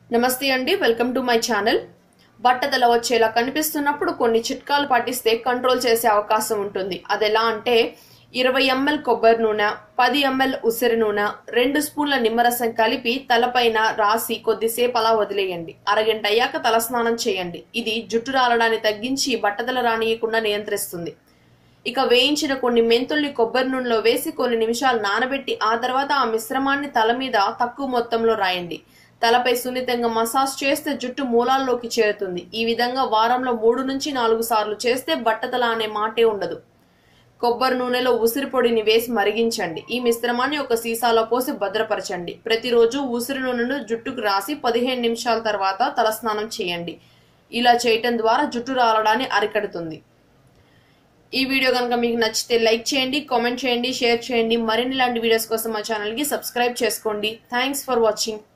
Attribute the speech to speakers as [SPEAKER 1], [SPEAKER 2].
[SPEAKER 1] నమస్తే అండి welcome to my channel బట్టతల వచ్చేలా కనిపిస్తున్నప్పుడు కొన్ని చిట్కాలు పాటిస్తే కంట్రోల్ చేసే అవకాశం ఉంటుంది అదెలా అంటే ఇరవై ఎంఎల్ కొబ్బరి నూనె పది ఎంఎల్ ఉసిరి నూనె రెండు స్పూన్ల నిమ్మరసం కలిపి తలపైన రాసి కొద్దిసేపు అలా వదిలేయండి అరగంట అయ్యాక తలస్నానం చేయండి ఇది జుట్టు రాలడాన్ని తగ్గించి బట్టతల రానియకుండా నియంత్రిస్తుంది ఇక వేయించిన కొన్ని మెంతుల్ని కొబ్బరి నూనెలో వేసి కొన్ని నిమిషాలు నానబెట్టి ఆ తర్వాత ఆ మిశ్రమాన్ని తల మీద తక్కువ మొత్తంలో రాయండి తలపై సున్నితంగా మసాజ్ చేస్తే జుట్టు మూలాల్లోకి చేరుతుంది ఈ విధంగా వారంలో మూడు నుంచి నాలుగు సార్లు చేస్తే బట్టతల అనే మాటే ఉండదు కొబ్బరి నూనెలో ఉసిరి పొడిని వేసి మరిగించండి ఈ మిశ్రమాన్ని ఒక సీసాలో పోసి భద్రపరచండి ప్రతిరోజు ఉసిరి నూనెను జుట్టుకు రాసి పదిహేను నిమిషాల తర్వాత తలస్నానం చేయండి ఇలా చేయటం ద్వారా జుట్టు రాలడాన్ని అరికడుతుంది ఈ వీడియో కనుక మీకు నచ్చితే లైక్ చేయండి కామెంట్ చేయండి షేర్ చేయండి మరిన్ని ఇలాంటి వీడియోస్ కోసం మా ఛానల్కి సబ్స్క్రైబ్ చేసుకోండి థ్యాంక్స్ ఫర్ వాచింగ్